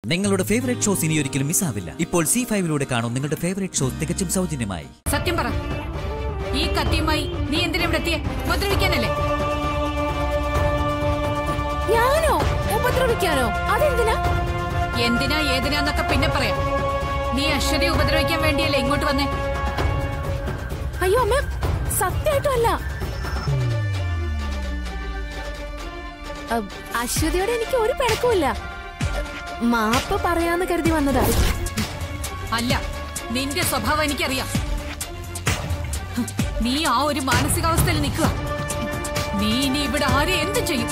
നിങ്ങളുടെ favourite shows ഇനി ഒരിക്കലും മിസ്സാവില്ല ഇപ്പോൾ സി ഫൈവിലൂടെ കാണും നിങ്ങളുടെ ഫേവറേറ്റ് ഷോ തികച്ചും സൗജന്യമായി സത്യം പറ ഈ കത്തിയുമായി നീ എന്തിനാ ഇവിടെ എത്തിയേ ഉപദ്രവിക്കാനല്ലേ ഞാനോ ഉപദ്രവിക്കാനോ അതെന്തിനാ എന്തിനാ ഏതിനാന്നൊക്കെ പിന്നെ പറയാം നീ അശ്വതിയെ ഉപദ്രവിക്കാൻ വേണ്ടിയല്ലേ ഇങ്ങോട്ട് വന്നേ അയ്യോ അമ്മ സത്യമായിട്ടും അല്ല അഹ്, അശ്വതിയോട് എനിക്ക് ഒരു പിണക്കുമില്ല മാപ്പ് പറയാന്ന് കരുതി വന്നതാ അല്ല നിന്റെ സ്വഭാവം എനിക്കറിയാം ഹ്, നീ ആ ഒരു മാനസികാവസ്ഥയിൽ നിൽക്കുക നീ ഇനി ഇവിടെ ആരെ എന്ത് ചെയ്യും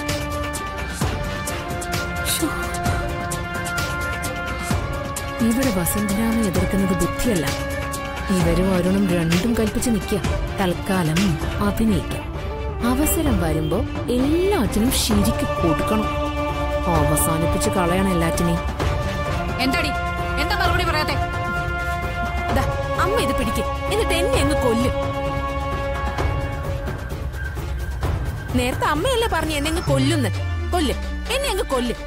ഇവിടെ വസുന്ധരാമ എതിർക്കുന്നത് ബുദ്ധിയല്ല ഇവരും അരുണും രണ്ടും കൽപ്പിച്ച് നിൽക്കുക തൽക്കാലം അഭിനയിക്കാം അവസരം വരുമ്പോ എല്ലാറ്റിനും ശരിക്ക് കൊടുക്കണം അവസാനിപ്പിച്ച് കളയണം എല്ലാറ്റിനെയും എന്താടി എന്താ മറുപടി പറയാത്തെ ദാ, അമ്മ ഇത് പിടിക്ക് എന്നിട്ട് എന്നെ അങ്ങ് കൊല്ലും നേരത്തെ അമ്മയല്ലേ പറഞ്ഞു എന്നെ അങ്ങ് കൊല്ലുന്ന് കൊല്ലും എന്നെ അങ്ങ് കൊല്ലും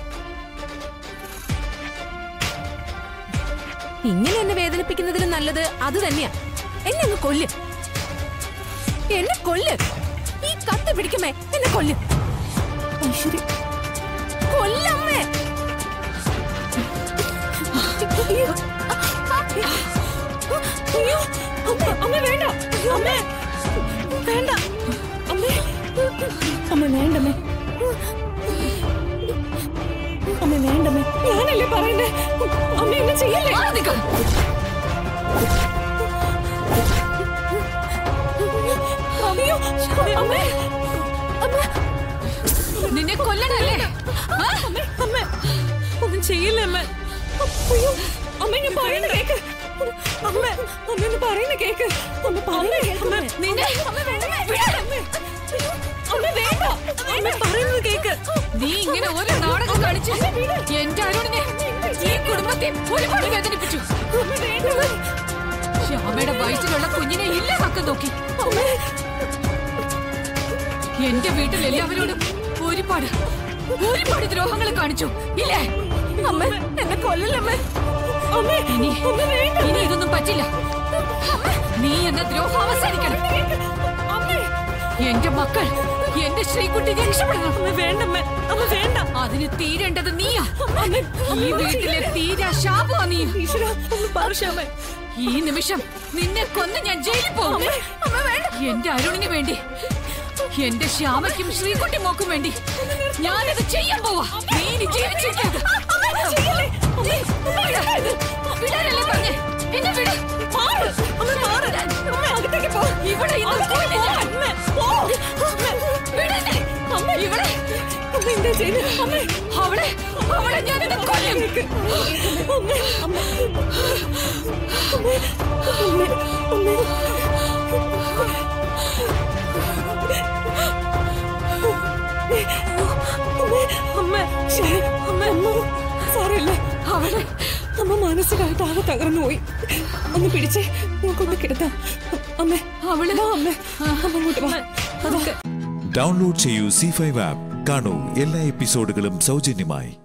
ഇങ്ങനെ എന്നെ വേദനിപ്പിക്കുന്നതിലും നല്ലത് അത് തന്നെയാ എന്നെ അങ്ങ് കൊല്ലും എന്നെ കൊല്ല് ഈ കത്ത് പിടിക്കുമേ എന്നെ കൊല്ലും ഐശ്വര്യ കൊല്ലമ്മേ അയ്യോ അമ്മ അമ്മ വേണ്ട അമ്മേ വേണ്ട അമ്മേ അമ്മ വേണ്ടമ്മേ അമ്മ വേണ്ടമ്മേ ഞാനല്ലേ പറയുന്നേ അമ്മ എന്നെ ചെയ്യല്ലേ മാറി നിൽക്ക്. അയ്യോ അമ്മേ അമ്മ നിന്നെ കൊല്ലണല്ലേ ആ? അമ്മേ അമ്മേ ഒന്നും ചെയ്യില്ല അമ്മ അയ്യോ അമ്മ ഞാൻ പറയുന്ന കേക്ക് അമ്മ അമ്മ ഒന്ന് പറയുന്ന കേക്ക് അമ്മ പറയുന്ന കേക്ക് നിന്നെ അമ്മ വേണ്ട അമ്മ വേണ്ട അമ്മ പറയുന്നത് കേക്ക് നീ ഇങ്ങനെ ഒരു നാടകം കളിച്ച് എന്റെ അരുണിനെ ഈ കുടുംബത്തെ ഒരുപാട് വേദനിപ്പിച്ചു അമ്മ വേണ്ട ശ്യാമയുടെ വയറ്റിലുള്ള കുഞ്ഞിനെ ഇല്ലാതാക്കാൻ നോക്കി എന്റെ വീട്ടിൽ എല്ലാവരോടും ഒരുപാട് ഒരുപാട് ദ്രോഹങ്ങൾ കാണിച്ചു ഇല്ലേ അമ്മ എന്നെ കൊല്ലല്ലമ്മ അമ്മ ഇനി അമ്മ വേണ്ട ഇനി ഇതൊന്നും പറ്റില്ല നീ എന്ന ദ്രോഹം അവസാനിക്കണം അമ്മ എന്റെ മക്കൾ എന്റെ ശ്രീകുട്ടി രക്ഷപ്പെടണം അമ്മ വേണ്ടമ്മ അമ്മ വേണ്ട അതിന് തീരേണ്ടത് നീയാ ഈ വീട്ടിലെ തീരാ ശാപമാ നീ ഈശ്വര ഒന്ന് പറശ്യാമേ ഈ നിമിഷം നിന്നെ കൊന്ന് ഞാൻ ജയിലിൽ പോകും എന്റെ അരുണിന് വേണ്ടി എന്റെ ശ്യാമയ്ക്കും ശ്രീകുട്ടി മോക്കും വേണ്ടി ഞാനിത് ചെയ്യാൻ പോവാ നീ ഇനി ജീവിച്ചിരിക്കരുത് വിടാനല്ലേ പറഞ്ഞേ എന്നെ വിട് ഇവിടെ ഇന്ന് കൊല്ലില്ല. വിടന്നെ. ഇവിടെ അവളെ അവളെ ഞാനിത് കൊല്ലും അമ്മ ശരി അമ്മ അമ്മ സാരമില്ല അവളെ അമ്മ മാനസികമായിട്ട് ആകെ തകർന്നു പോയി ഒന്ന് പിടിച്ചേ നമുക്കൊന്ന് കിടത്താം അമ്മ അവള് വാ അമ്മ അമ്മ ഇങ്ങോട്ട് വാ അതൊക്കെ ഡൗൺലോഡ് ചെയ്യൂ സി ഫൈവ് ആപ്പ് കാണൂ എല്ലാ എപ്പിസോഡുകളും സൗജന്യമായി